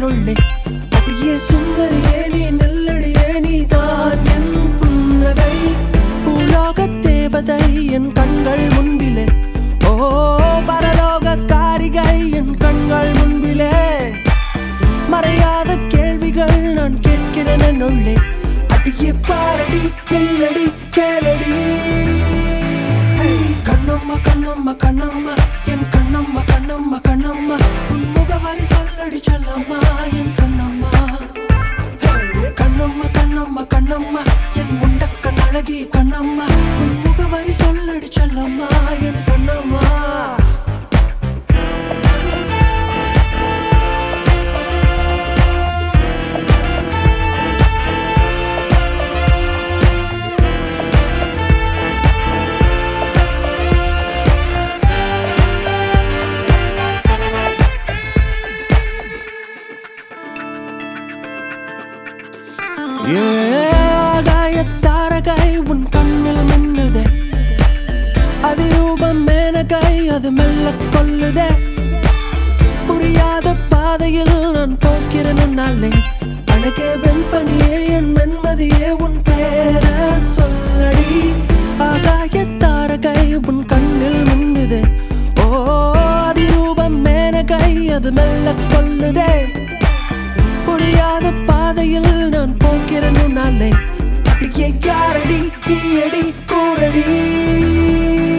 உள்ளே அப்படியே சுந்தரியே நீ நல்லடியே நீ தான் என் புன்னகை பூலோக தேவதை என் கண்கள் முன்பிலே ஓ பரலோக காரிகை என் கண்கள் முன்பிலே மறையாத கேள்விகள் நான் கேட்கிறேன் என் உள்ளே அடியே பாரடி நில்லடி கேளடி கண்ணம்மா கண்ணம்மா கண்ணம்மா என் கண்ணம்மா கண்ணம்மா கண்ணம்மா உன் முகவரி சொல்லடி செல்லம்மா என் கண்ணம்மா ஹே, கண்ணம்மா கண்ணம்மா கண்ணம்மா என் முண்டக்கண் அழகி கண்ணம்மா உன் முகவரி சொல்லடி செல்லம்மா என் கண்ணம்மா ஏகாய தாரகை உன் கண்ணில் மின்னுதே அதிரூபம் மேனகை அது மெல்ல கொல்லுதே புரியாத பாதையில் நான் போக்கிறேன் நாளே அழகே வெண்பனியே என் வெண்மதியே உன் பேர சொல்லடி ஆகாய தாரகை உன் கண்ணில் மின்னுதே ஓ அதிரூபம் மேனகை அது மெல்ல கொல்லுதே புரியாத பாதையில் நான் போகிறேன் நாளே அடியே யாரடி நீ அடி கூறடி